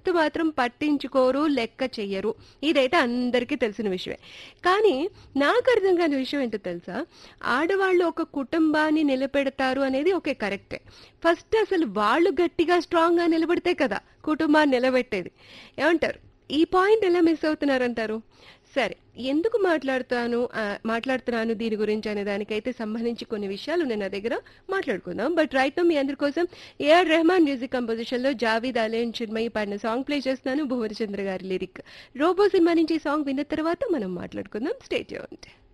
health మాత్రం పట్టించుకోరు లెక్క చెయ్యరు ఇదైతే అందరికీ తెలిసిన విషయమే కానీ నాకు అర్థం కాని విషయం ఏంటో తెలుసా ఆడవాళ్ళు ఒక కుటుంబాన్ని నిలబెడతారు అనేది ఓకే కరెక్టే ఫస్ట్ అసలు వాళ్ళు గట్టిగా స్ట్రాంగ్గా నిలబడితే కదా కుటుంబాన్ని నిలబెట్టేది ఏమంటారు ఈ పాయింట్ ఎలా మిస్ అవుతున్నారంటారు సరే ఎందుకు మాట్లాడుతాను ఆ, మాట్లాడుతున్నాను దీని గురించి అనే దానికైతే సంబంధించి కొన్ని విషయాలు నేను నా దగ్గర మాట్లాడుకుందాం బట్ రైట్ మీ అందరి కోసం ఏఆర్ రెహమాన్ మ్యూజిక్ కంపోజిషన్ లో జావీద్ అలేన్ చిన్మయి పాడిన సాంగ్ ప్లే చేస్తున్నాను భువనచంద్ర గారి లిరిక్ రోబో సినిమా నుంచి ఈ సాంగ్ విన్న తర్వాత మనం మాట్లాడుకుందాం స్టేట్ చేయండి